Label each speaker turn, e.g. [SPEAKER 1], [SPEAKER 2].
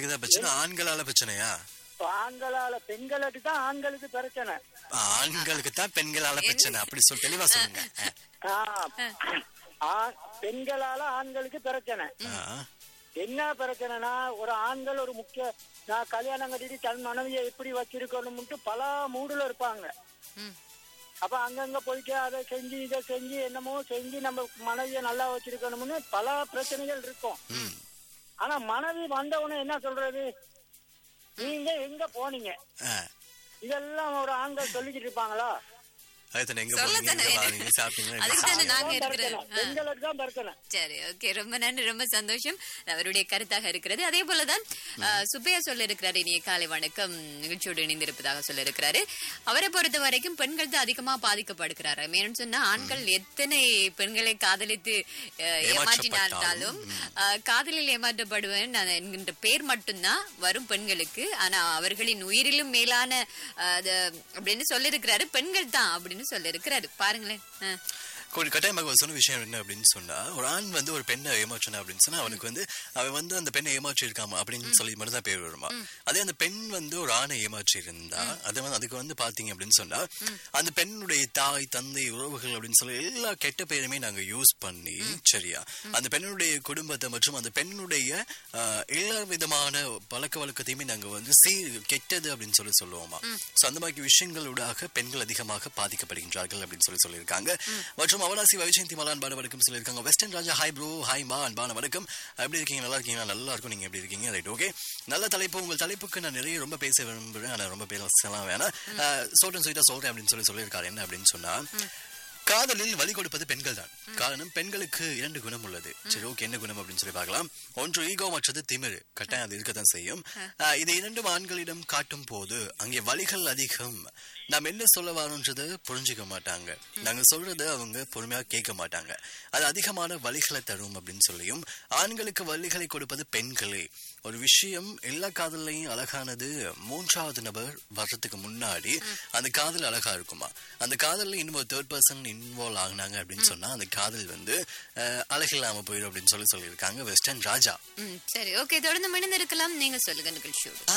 [SPEAKER 1] பெண்களுக்கு தான் பிரச்சனை ஆண்களால பிரச்சனையா
[SPEAKER 2] ஆண்களால பெண்களுக்கு தான் ஆண்களுக்கு பிரச்சனை
[SPEAKER 1] ஆண்களுக்கு தான் பெண்களால பிரச்சனை அப்படி சொல்லி தெளிவா சொல்லுங்க
[SPEAKER 2] ஆ, ஆ, பெண்களால ஆண்களுக்கு பிரச்சனை
[SPEAKER 1] ஆ,
[SPEAKER 2] என்ன பிரச்சனைனா ஒரு ஆண்கள் ஒரு முக்கிய நான் கல்யாணம் கட்டிட்டு தன் மனைவியை எப்படி வச்சிருக்கணும்ட்டு பல மூடுல இருப்பாங்க
[SPEAKER 3] ம்.
[SPEAKER 2] அப்ப அங்கங்க போயிட்டு அதை செஞ்சு இதை செஞ்சு என்னமோ செஞ்சு நம்ம மனைவியை நல்லா வச்சிருக்கணும்னு பல பிரச்சனைகள் இருக்கும்
[SPEAKER 1] ம்.
[SPEAKER 2] ஆனா மனைவி வந்தவன என்ன சொல்றது நீங்க எங்க போனீங்க
[SPEAKER 1] ஆ.
[SPEAKER 2] இதெல்லாம் ஒரு ஆண்கள் சொல்லிக்கிட்டு இருப்பாங்களா
[SPEAKER 1] அதுதானே எங்க
[SPEAKER 3] சொல்ல
[SPEAKER 1] போனீங்க எங்க
[SPEAKER 3] தானே.
[SPEAKER 1] வாரீங்க சாப்பிட்டீங்களா
[SPEAKER 3] அதுக்கு தானே நாங்க
[SPEAKER 2] அதுதான்
[SPEAKER 3] இருக்கிறோம்
[SPEAKER 2] பிரச்சனை. பெண்களுக்கு தான் பிரச்சனை
[SPEAKER 3] சரி ஓகே ரொம்ப நன்றி ரொம்ப சந்தோஷம் அவருடைய கருத்தாக இருக்கிறது அதே போலதான் அஹ், சுப்பையா சொல்ல இருக்கிறாரு இனிய காலை வணக்கம் நிகழ்ச்சியோடு இணைந்திருப்பதாக சொல்ல இருக்கிறாரு அவரை பொறுத்த வரைக்கும் பெண்கள் தான் அதிகமா பாதிக்கப்படுகிறாரு மேலும் சொன்னா ஆண்கள் எத்தனை பெண்களை காதலித்து அஹ், ஏமாற்றினாலும் அஹ், காதலில் ஏமாற்றப்படுவேன் நான் என்கின்ற பேர் மட்டும்தான் வரும் பெண்களுக்கு ஆனா அவர்களின் உயிரிலும் மேலான அஹ், அது அப்படின்னு சொல்லிருக்கிறாரு பெண்கள் தான் அப்படின்னு சொல்லிருக்கிறாரு பாருங்களேன் அஹ்.
[SPEAKER 1] ஒரு கட்டாயமாக ஒரு சொன்ன விஷயம் என்ன அப்படின்னு சொன்னா ஒரு ஆண் வந்து ஒரு பெண்ணை ஏமாற்றினா அப்படின்னு சொன்னா அவனுக்கு வந்து அவன் வந்து அந்த பெண்ணை ஏமாற்றி இருக்காமா அப்படின்னு சொல்லி மட்டும் தான் பேர் வருமா அதே அந்த பெண் வந்து ஒரு ஆணை ஏமாற்றி இருந்தா அது வந்து அதுக்கு வந்து பாத்தீங்க அப்படின்னு சொன்னா அந்த பெண்ணுடைய தாய் தந்தை உறவுகள் அப்படின்னு சொல்லி எல்லா கெட்ட பெயருமே நாங்க யூஸ் பண்ணி சரியா அந்த பெண்ணுடைய குடும்பத்தை மற்றும் அந்த பெண்ணுடைய ஆஹ், எல்லா விதமான பழக்க வழக்கத்தையுமே நாங்க வந்து சீ கெட்டது அப்படின்னு சொல்லி சொல்லுவோமா சோ அந்த மாதிரி விஷயங்களூடாக பெண்கள் அதிகமாக பாதிக்கப்படுகின்றார்கள் அப்படின்னு சொல்லி சொல்லியிருக்காங்க மற்றும் அவனாசி வைஜெயந்தி மலா அன்பான வணக்கம் சொல்லியிருக்காங்க western Raja hi bro hi மா அன்பான வணக்கம் எப்படி இருக்கீங்க நல்லா இருக்கீங்களா நல்லா இருக்கும் நீங்க எப்படி இருக்கீங்க ரைட் ஓகே நல்ல தலைப்பு உங்கள் தலைப்புக்கு நான் நிறைய ரொம்ப பேச விரும்புறேன் ஆனா ரொம்ப பேசலாம் வேணாம் சொல்றேன் சொல்லிட்டா சொல்றேன் அப்படின்னு சொல்லி சொல்லியிருக்காரு என்ன அப்படின்னு சொன்னா காதலில் வழி கொடுப்பது பெண்கள் தான் காரணம் பெண்களுக்கு இரண்டு குணம் உள்ளது சரி ஓகே என்ன குணம் அப்படின்னு சொல்லி பார்க்கலாம் ஒன்று ஈகோ மற்றது திமிரு கட்டாயம் அது இருக்கத்தான் செய்யும் ஆஹ், இதை இரண்டும் ஆண்களிடம் காட்டும் போது அங்கே வழிகள் அதிகம் நாம் என்ன சொல்ல வரோன்றதை புரிஞ்சுக்க மாட்டாங்க நாங்க சொல்றத அவங்க பொறுமையா கேட்க மாட்டாங்க அது அதிகமான வழிகளை தரும் அப்படின்னு சொல்லியும் ஆண்களுக்கு வழிகளை கொடுப்பது பெண்களே ஒரு விஷயம் எல்லா காதல்லையும் அழகானது மூன்றாவது நபர் வர்றதுக்கு முன்னாடி அந்த காதல் அழகா இருக்குமா அந்த காதல்ல இன்னும் ஒரு தேர்ட் பர்சன் இன்வால்வ் ஆகுனாங்க அப்படின்னு சொன்னா அந்த காதல் வந்து அஹ், அழகில்லாம போயிடும் அப்படின்னு சொல்லி சொல்லியிருக்காங்க வெஸ்டர்ன் ராஜா
[SPEAKER 3] ம் சரி ஓகே தொடர்ந்து மணிந்திருக்கலாம் நீங்க சொல்லுங்க நிகழ்ச்சியோடு